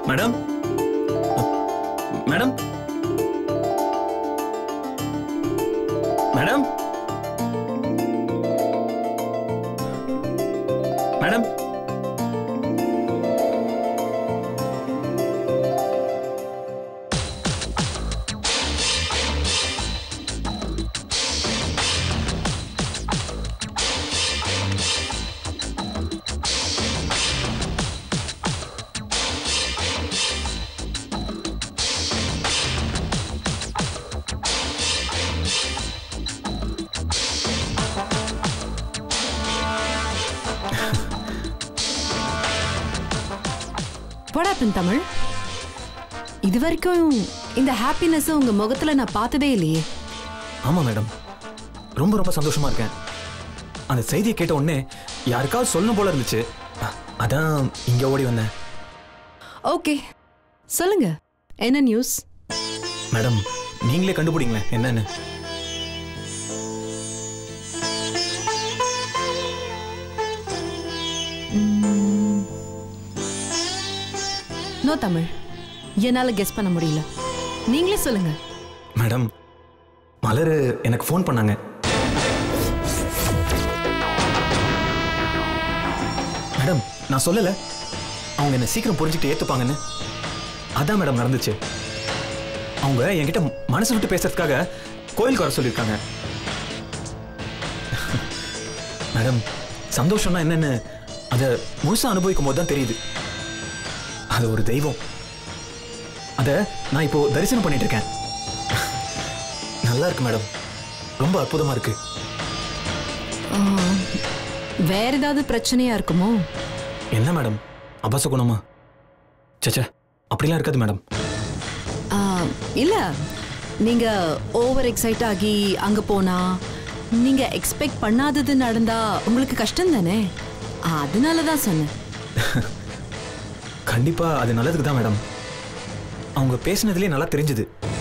madam madam madam madam what happen Tamil இது வரைக்கும் இந்த ஹாப்பினஸ் உங்க முகத்துல நான் பார்த்ததே இல்லையே ஆமா மேடம் ரொம்ப ரொம்ப சந்தோஷமா இருக்கேன் அந்த செய்தியை கேட்ட உடனே யாருக்காவது சொல்லணும் போல இருந்துச்சு அ- அதான் இங்க ஓடி வந்தேன் ஓகே சொல்லுங்க என்ன நியூஸ் மேடம் நீங்களே கண்டுபிடிங்களேன் என்னன்னு நோ தமிழ் என்னால கெஸ் பண்ண முடியல நீங்களே சொல்லுங்க மேடம் மலர் எனக்கு ஃபோன் பண்ணாங்க மேடம் நான் சொல்லல அவங்க என்ன சீக்கிரம் புரிஞ்சுட்டு ஏத்துப்பாங்கன்னு அதான் மேடம் நடந்துச்சு அவங்க என்கிட்ட மனசு விட்டு பேசுறதுக்காக கோயிலுக்கு வர சொல்லியிருக்காங்க மேடம் சந்தோஷம்னா என்னன்னு அதை முழுசா அனுபவிக்கும் போது தான் தெரியுது அது ஒரு தெய்வம் அதை நான் இப்போ தரிசனம் பண்ணிட்டு இருக்கேன் நல்லா இருக்கு மேடம் ரொம்ப அற்புதமா இருக்கு ஆ, வேற ஏதாவது பிரச்சனையா இருக்குமோ என்ன மேடம் அபசகுணமா சச்சா அப்படிலாம் இருக்காது மேடம் ஆ, இல்ல நீங்க ஓவர் எக்ஸைட் ஆகி அங்க போனா நீங்க எக்ஸ்பெக்ட் பண்ணாதது நடந்தா உங்களுக்கு கஷ்டம் தானே அதனால தான் சொன்னேன் கண்டிப்பா அது நல்லதுக்கு தான் மேடம் அவங்க பேசினதுலேயே நல்லா தெரிஞ்சுது